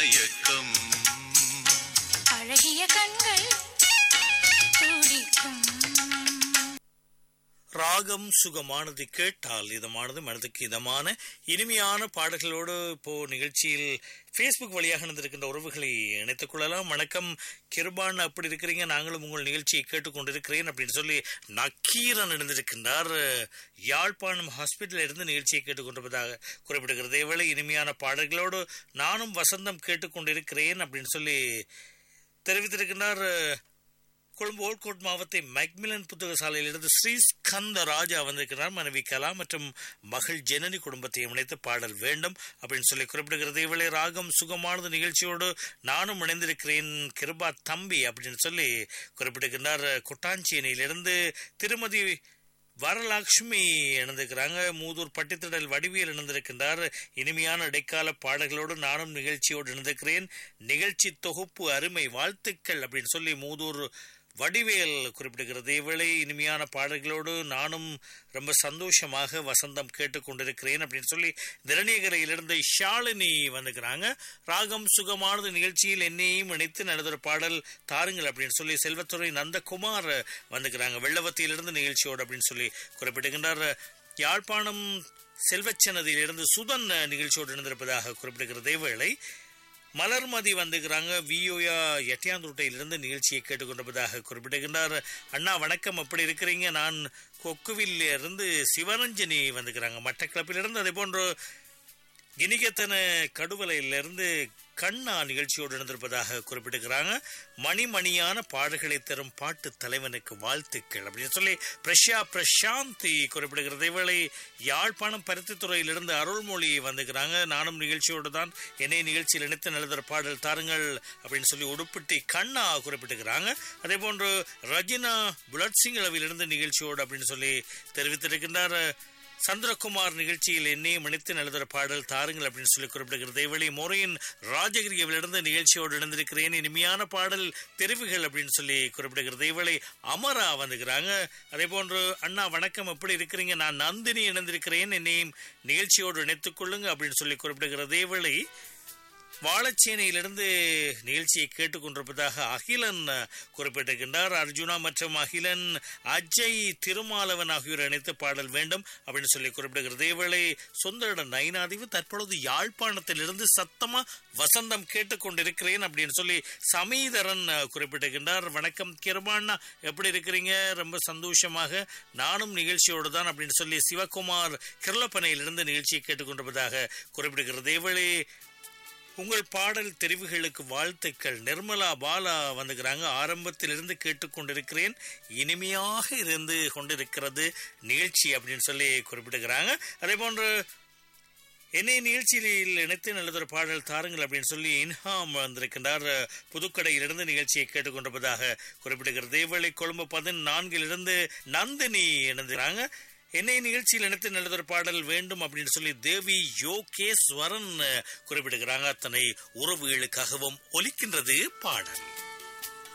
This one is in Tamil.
மயக்கம் அழகிய கண்கள் துடிக்கும் ராகம் சுகமானது கேட்டால் இதமானது மனதுக்கு இதமான இனிமையான பாடல்களோடு இப்போ நிகழ்ச்சியில் ஃபேஸ்புக் வழியாக நடந்திருக்கின்ற உறவுகளை இணைத்துக் கொள்ளலாம் வணக்கம் கிருபான் அப்படி இருக்கிறீங்க நாங்களும் உங்கள் நிகழ்ச்சியை கேட்டுக்கொண்டிருக்கிறேன் அப்படின்னு சொல்லி நக்கீரன் இணைந்திருக்கின்றார் யாழ்ப்பாணம் ஹாஸ்பிட்டலில் இருந்து நிகழ்ச்சியை கேட்டுக்கொண்டிருப்பதாக குறிப்பிடுகிறது இவ்வளவு இனிமையான பாடல்களோடு நானும் வசந்தம் கேட்டுக்கொண்டிருக்கிறேன் அப்படின்னு சொல்லி தெரிவித்திருக்கின்றார் கொழும்பு ஓல்கோட் மாவட்ட மெக்மிலன் புத்தக சாலையிலிருந்து ஸ்ரீ ஸ்கந்த ராஜா வந்திருக்கிறார் மனைவி கலா மற்றும் மகள் ஜனனி குடும்பத்தை இணைத்து பாடல் வேண்டும் அப்படின்னு சொல்லி குறிப்பிடுகிறது இவளை ராகம் சுகமானது நிகழ்ச்சியோடு நானும் இணைந்திருக்கிறேன் கிருபா தம்பி அப்படின்னு சொல்லி குறிப்பிடுகின்றார் கொட்டாஞ்சியனிலிருந்து திருமதி வரலட்சுமி இணைந்திருக்கிறாங்க மூதூர் பட்டித்திடல் வடிவியல் இணைந்திருக்கின்றார் இனிமையான இடைக்கால பாடல்களோடு நானும் நிகழ்ச்சியோடு இணைந்திருக்கிறேன் நிகழ்ச்சி தொகுப்பு அருமை வாழ்த்துக்கள் அப்படின்னு சொல்லி மூதூர் வடிவேல் குறிப்பிடுகிறது இவளை இனிமையான பாடல்களோடு நானும் ரொம்ப சந்தோஷமாக வசந்தம் கேட்டுக்கொண்டிருக்கிறேன் அப்படின்னு சொல்லி திரணியகரையிலிருந்து ஷாலினி வந்துக்கிறாங்க ராகம் சுகமானது நிகழ்ச்சியில் என்னையும் இணைத்து நடந்த பாடல் தாருங்கள் அப்படின்னு சொல்லி செல்வத்துறை நந்தகுமார் வந்துக்கிறாங்க வெள்ளவத்தியிலிருந்து நிகழ்ச்சியோடு அப்படின்னு சொல்லி குறிப்பிடுகின்றார் யாழ்ப்பாணம் செல்வச்சனதியிலிருந்து சுதன் நிகழ்ச்சியோடு இணைந்திருப்பதாக குறிப்பிடுகிறது வேளை மலர்மதி வந்துக்கிறாங்க வியோயா எட்டியாந்துருட்டையிலிருந்து நிகழ்ச்சியை கேட்டுக்கொண்டிருப்பதாக குறிப்பிடுகின்றார் அண்ணா வணக்கம் எப்படி இருக்கிறீங்க நான் கொக்குவில் இருந்து சிவரஞ்சனி வந்துக்கிறாங்க மட்டக்கிளப்பிலிருந்து அதே போன்று கினிகத்தன கடுவலையிலிருந்து கண்ணா நிகழ்ச்சியோடு இருந்திருப்பதாக குறிப்பிட்டிருக்கிறாங்க மணிமணியான பாடல்களை தரும் பாட்டு தலைவனுக்கு வாழ்த்துக்கள் அப்படின்னு சொல்லி பிரஷா பிரசாந்தி குறிப்பிடுகிறது இவளை யாழ்ப்பாணம் பருத்தித்துறையிலிருந்து அருள்மொழி வந்துக்கிறாங்க நானும் நிகழ்ச்சியோடு தான் என்னை நிகழ்ச்சியில் இணைத்து எழுதுகிற பாடல் தாருங்கள் அப்படின்னு சொல்லி உடுப்பிட்டி கண்ணா குறிப்பிட்டிருக்கிறாங்க அதே போன்று ரஜினா புலட் சிங் அளவிலிருந்து நிகழ்ச்சியோடு அப்படின்னு சொல்லி தெரிவித்திருக்கின்றார் சந்திரகுமார் நிகழ்ச்சியில் என்னையும் இணைத்து எழுதுகிற பாடல் தாருங்கள் அப்படின்னு சொல்லி குறிப்பிடுகிறது இவளை முறையின் ராஜகிரியவிலிருந்து நிகழ்ச்சியோடு இணைந்திருக்கிறேன் இனிமையான பாடல் தெரிவுகள் அப்படின்னு சொல்லி குறிப்பிடுகிறது இவளை அமரா வந்துக்கிறாங்க அதே போன்று அண்ணா வணக்கம் எப்படி இருக்கிறீங்க நான் நந்தினி இணைந்திருக்கிறேன் என்னையும் நிகழ்ச்சியோடு இணைத்துக் கொள்ளுங்க அப்படின்னு சொல்லி குறிப்பிடுகிறது இவளை வாழச்சேனையிலிருந்து நிகழ்ச்சியை கேட்டுக்கொண்டிருப்பதாக அகிலன் குறிப்பிட்டிருக்கின்றார் அர்ஜுனா மற்றும் அகிலன் அஜய் திருமாலவன் ஆகியோர் இணைத்து பாடல் வேண்டும் அப்படின்னு சொல்லி குறிப்பிடுகிறது இவளை சொந்த இடம் நைனாதிவு தற்பொழுது யாழ்ப்பாணத்திலிருந்து சத்தமா வசந்தம் கேட்டுக்கொண்டிருக்கிறேன் அப்படின்னு சொல்லி சமீதரன் குறிப்பிட்டிருக்கின்றார் வணக்கம் கிருபாண்ணா எப்படி இருக்கிறீங்க ரொம்ப சந்தோஷமாக நானும் நிகழ்ச்சியோடு தான் அப்படின்னு சொல்லி சிவகுமார் கிருளப்பனையிலிருந்து நிகழ்ச்சியை கேட்டுக்கொண்டிருப்பதாக குறிப்பிடுகிறது இவளை உங்கள் பாடல் தெரிவுகளுக்கு வாழ்த்துக்கள் நிர்மலா பாலா வந்துக்கிறாங்க ஆரம்பத்திலிருந்து கேட்டுக்கொண்டிருக்கிறேன் இனிமையாக இருந்து கொண்டிருக்கிறது நிகழ்ச்சி அப்படின்னு சொல்லி குறிப்பிட்டுக்கிறாங்க அதே போன்று என்னை நிகழ்ச்சியில் இணைத்து நல்லதொரு பாடல் தாருங்கள் அப்படின்னு சொல்லி இன்ஹாம் வந்திருக்கின்றார் புதுக்கடையிலிருந்து நிகழ்ச்சியை கேட்டுக்கொண்டிருப்பதாக குறிப்பிடுகிறது இவளை கொழும்பு பதினான்கிலிருந்து நந்தினி இணைந்துறாங்க என்னை நிகழ்ச்சியில் இணைத்து நல்லதொரு பாடல் வேண்டும் அப்படின்னு சொல்லி தேவி யோகேஸ்வரன் குறிப்பிடுகிறாங்க அத்தனை உறவுகளுக்காகவும் ஒலிக்கின்றது பாடல்